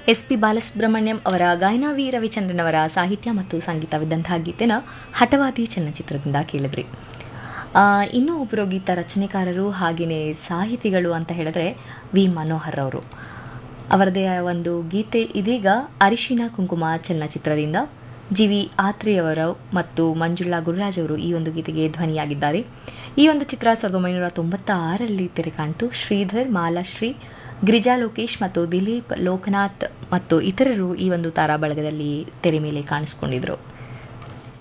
S P Balasubrahmanyam ಅವರ ಗಾಯನ V Ravichandran ಅವರ ಸಾಹಿತ್ಯ ಮತ್ತು ಸಂಗೀತವಿದ್ದಂತಹ ಗೀತೆನ ಹಠವಾದಿ ಚಲನಚಿತ್ರದಿಂದ ಕೇಳಿದ್ರಿ ಆ, ಇನ್ನೂ ಒಬ್ಬರು ಗೀತ ರಚನೆಕಾರರು ಹಾಗೆಯೇ ಸಾಹಿತಿಗಳು ಅಂತ ಹೇಳಿದ್ರೆ ವಿ ಮನೋಹರ್ ಅವರು ಅವರದೇ ಒಂದು ಗೀತೆ ಇದೀಗ ಅರಿಶಿನ ಕುಂಕುಮ ಚಲನಚಿತ್ರದಿಂದ ಜಿ ವಿ ಆತ್ರಿಯವರು ಮತ್ತು ಮಂಜುಳಾ ಗುರುರಾಜ್ ಅವರು ಈ ಒಂದು ಗೀತೆಗೆ ಧ್ವನಿಯಾಗಿದ್ದಾರೆ ಈ ಒಂದು ಚಿತ್ರ ಸಾವಿರದ ಒಂಬೈನೂರ ತೊಂಬತ್ತ ಆರರಲ್ಲಿ ತೆರೆ ಕಾಣ್ತು ಶ್ರೀಧರ್ ಮಾಲಾಶ್ರೀ ಗಿರಿಜಾ ಲೋಕೇಶ್ ಮತ್ತು ದಿಲೀಪ್ ಲೋಕನಾಥ್ ಮತ್ತು ಇತರರು ಈ ಒಂದು ತಾರಾ ಬಳಗದಲ್ಲಿ ತೆರೆ ಮೇಲೆ ಕಾಣಿಸ್ಕೊಂಡಿದ್ರು